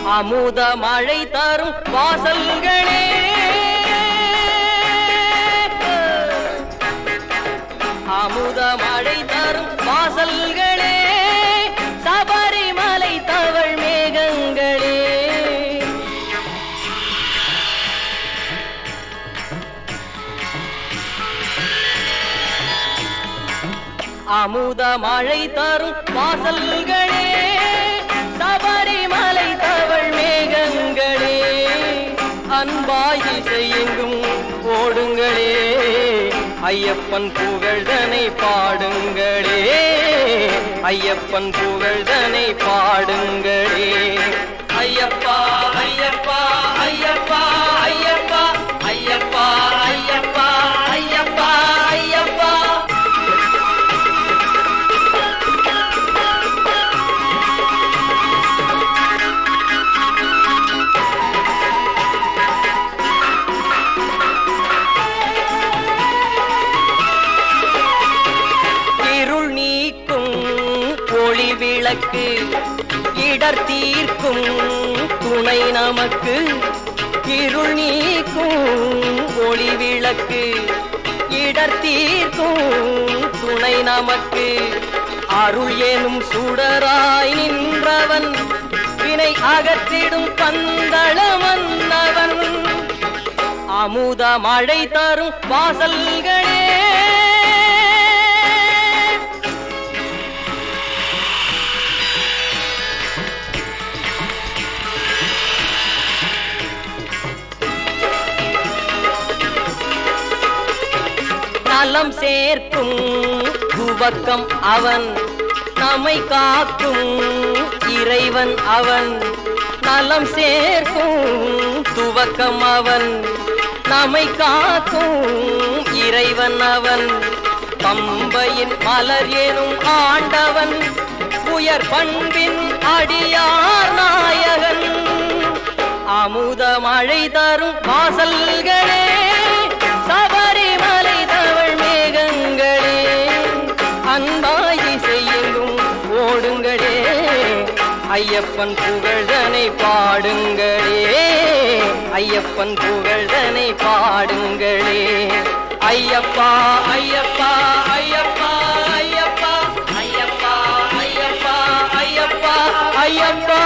அமுத மழை தரும் வாசல்களே அமுத மழை தரும் வாசல்களே சபரிமலை தவழ் மேகங்களே அமுத மழை தரும் வாசல்களே சபரிமலை தவழ் மேகங்களே அன்பாய் இசையெங்கும் ஓடுங்களே ஐயப்பன் புகழ்தனை பாடுங்களே ஐயப்பன் புகழ்தனை பாடுங்களே ஐயப்பா ஐயப்பா ஐயப்பா ஐயப்பா ஐயப்பா ஐயப்பா ஐயப்பா ஐயப்பா இருள் நீக்கும் ஒளி விளக்கு இடர் தீர்க்கும் துணை நமக்கு இருள் நீக்கும் ஒளி விளக்கு இடர் தீர்க்கும் துணை நமக்கு அருள் எனும் சுடராய் நின்றவன் வினை அகற்றிடும் பந்தள மன்னவன் அமுத மழை தரும் வாசல்களே நலம் சேர்க்கும் துவக்கம் அவன் நம்மை காக்கும் இறைவன் அவன் நலம் சேர்க்கும் துவக்கம் அவன் நம்மை காக்கும் இறைவன் அவன் பம்பையின் மலர் எனும் ஆண்டவன் உயர் பண்பின் அடியார் நாயகன் அமுத மழை தரும் வாசல்களே சபரிமலை தவழ் மேகங்களே அன்பாய் செய்யுங்கும் ஓடுங்களே ஐயப்பன் புகழ்தனை பாடுங்களே ஐயப்பன் புகழ்தனை பாடுங்களே ஐயப்பா ஐயப்பா ஐயப்பா ஐயப்பா ஐயப்பா ஐயப்பா ஐயப்பா ஐயப்பா